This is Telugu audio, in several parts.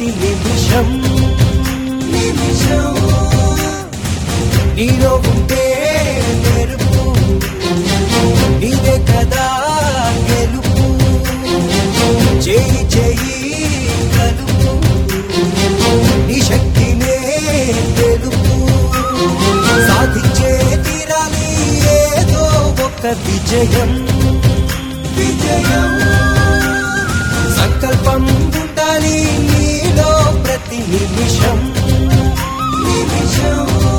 ప్రతి నిమిషం నిమిషం నీలో ఉంటే మెరుపు నీదే కదా గెలుపు చేయి చేయి కలుపు నీ శక్తినే తెలుపు సాధించే తీరాలి ఏదో ఒక విజయం విజయం సంకల్పం ఉండాలి నీలో ప్రతి నిమిషం నిమిషం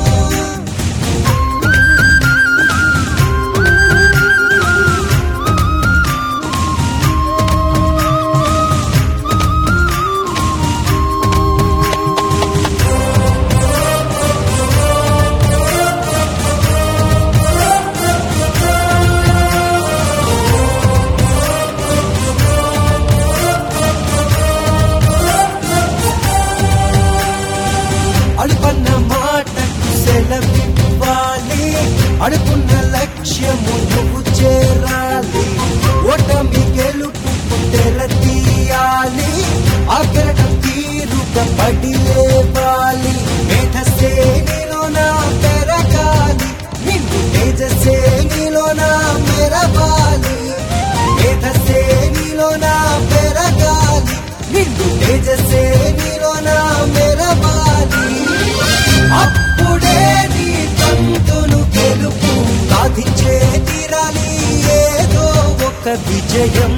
అడుపన్న మాటకు సెలవివ్వాలి అడుపున్న లక్ష్యము నువ్వు చేరాలి ఓటమి గెలుపు తెర తీయాలి ఆ కెరటం తీరుగా పడి లేవాలి మేధస్సే నీలో నా పెరగాలి నిన్ను తేజస్సే నీలో నా మెరవాలి మేధస్సే నీలో నా పెరగాలి నిన్ను తేజస్సే నీలో నా మెరవాలి అప్పుడే నీ తంతును గెలుపు సాధించే తీరాలి ఏదో ఒక విజయం